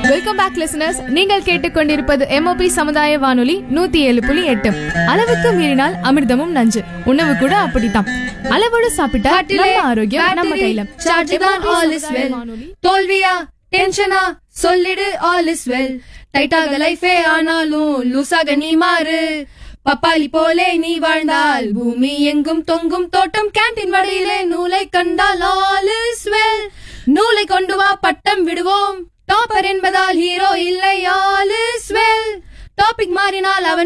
Welcome back listeners நீங்கள் கேட்டுக்கொண்டிருப்பது MOP சமுதாய வானொலி நூத்தி ஏழு புள்ளி எட்டு அளவுக்கு மீறினால் அமிர்தமும் நஞ்சு உணவு கூட அப்படித்தான் அளவோடு சாப்பிட்டா பாட்டிலே, நம்ம ஆரோக்கியம் நம்ம battery, கையில charge தான் MOP all is சமுதாய well. வானொலி தோல்வியா டென்ஷனா சொல்லிடு ஆல் இஸ் வெல் டைட்டாக லைஃபே ஆனாலும் லூசாக நீ மாறு பப்பாளி போலே நீ வாழ்ந்தால் பூமி எங்கும் தொங்கும் தோட்டம் கேண்டீன் வழியிலே நூலை கண்டால் ஆல் இஸ் வெல் நூலை கொண்டு வா பட்டம் விடுவோம் டாப்பர் என்பதால் ஹீரோ இல்லை ஆல் இஸ் வெல் டாபிக் மாறினால் அவன்